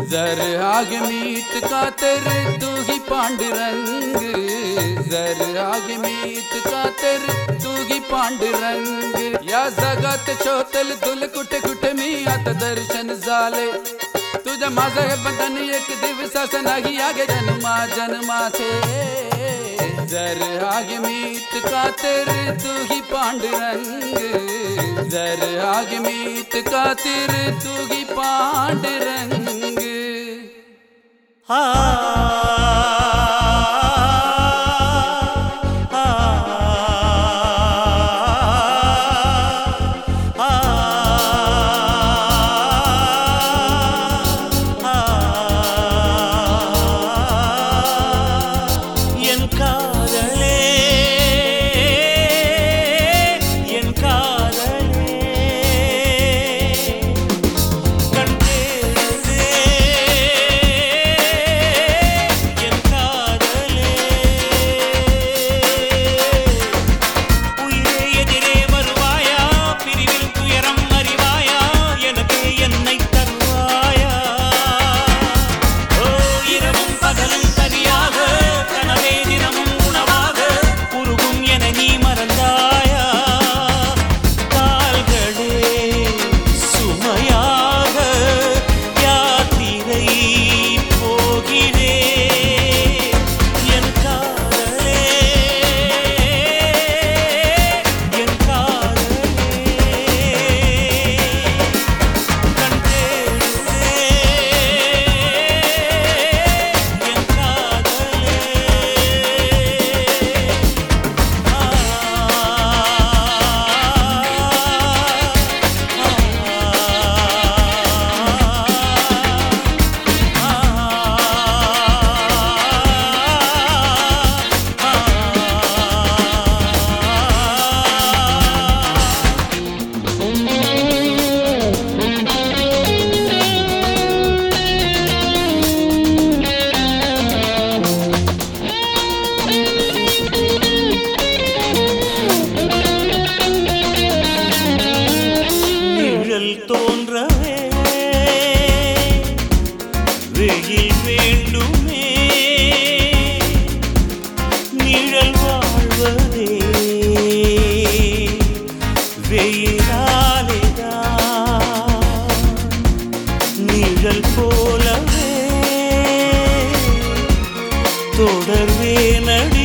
जर आग मीत का तेरे तू ही पांडुरंग जर आग मीत का तेरे तू ही पांडुरंग या जगात शोतल तुल कुठे कुठे मी आता दर्शन झाले तुझ्या माझं हे बंधन एक दिवसाच नाही आगे जन्मा जन्माचे जर आग मीत का तेरे तू ही पांडुरंग जर आग मीत का तेरे तू ही पांडुरंग ஆ ஆ ஆ என் காதலே என் காதலே கண்டேனே என் காதலே உயிரே எதிரே வருவாயா பிரிவில் துயரம் அறிவாயா எனக்கு என்னை தருவாயா ஓ இரவும் பகலும் சரியாக கனவே தினமும் உணவாக உருகும் என நீ மறந்தாயா கால்களே சுமையாக யாத்திரை போகிறே என் காதலே என் காதலே கண்டேனே என் காதலே நிழல் தோன்றவே வெயில் வேண்டுமே நிழல் வாழ்வதே வெயிலாலேதான் நிழல் போலவே தொடர்வே நடி